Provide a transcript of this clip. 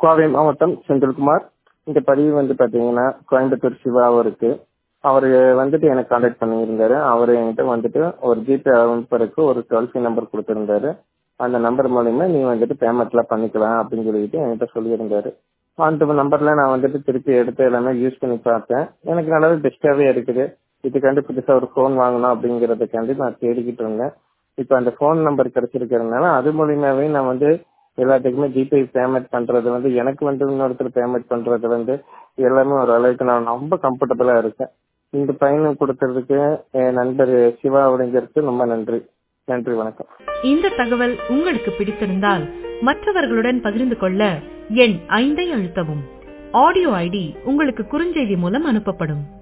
கோவை மாவட்டம் செந்தில்குமார் இந்த பதிவு வந்து பாத்தீங்கன்னா கோயம்புத்தூர் சிவா அவருக்கு அவரு வந்துட்டு எனக்கு கான்டாக்ட் பண்ணியிருந்தாரு அவர் என்கிட்ட வந்துட்டு ஒரு ஜிபே அனுப்புறதுக்கு ஒரு டோல் ஃப்ரீ நம்பர் கொடுத்திருந்தாரு அந்த நம்பர் மூலியமா நீ வந்துட்டு பேமெண்ட்லாம் பண்ணிக்கலாம் அப்படின்னு சொல்லிட்டு என்கிட்ட சொல்லியிருந்தாரு அந்த நம்பர்ல நான் வந்துட்டு திருப்பி எடுத்து எல்லாமே யூஸ் பண்ணி பார்த்தேன் எனக்கு நல்லாவே பெஸ்ட்டாவே இருக்குது இதுக்காண்டி புதுசா ஒரு ஃபோன் வாங்கணும் அப்படிங்கறதுக்காண்டி நான் தேடிக்கிட்டு இருந்தேன் இப்போ அந்த ஃபோன் நம்பர் கிடைச்சிருக்கிறதுனால அது மூலியமாவே நான் வந்து எல்லாத்துக்குமே ஜிபே பேமெண்ட் பண்றது வந்து எனக்கு வந்து இன்னொருத்தர் பேமெண்ட் பண்றது வந்து எல்லாமே ஒரு அளவுக்கு நான் ரொம்ப கம்ஃபர்டபுளா இருக்கேன் இந்த பயணம் கொடுத்ததுக்கு என் நண்பர் சிவா அப்படிங்கிறதுக்கு ரொம்ப நன்றி நன்றி வணக்கம் இந்த தகவல் உங்களுக்கு பிடித்திருந்தால் மற்றவர்களுடன் பகிர்ந்து கொள்ள எண் ஐந்தை அழுத்தவும் ஆடியோ ஐடி உங்களுக்கு குறுஞ்செய்தி மூலம் அனுப்பப்படும்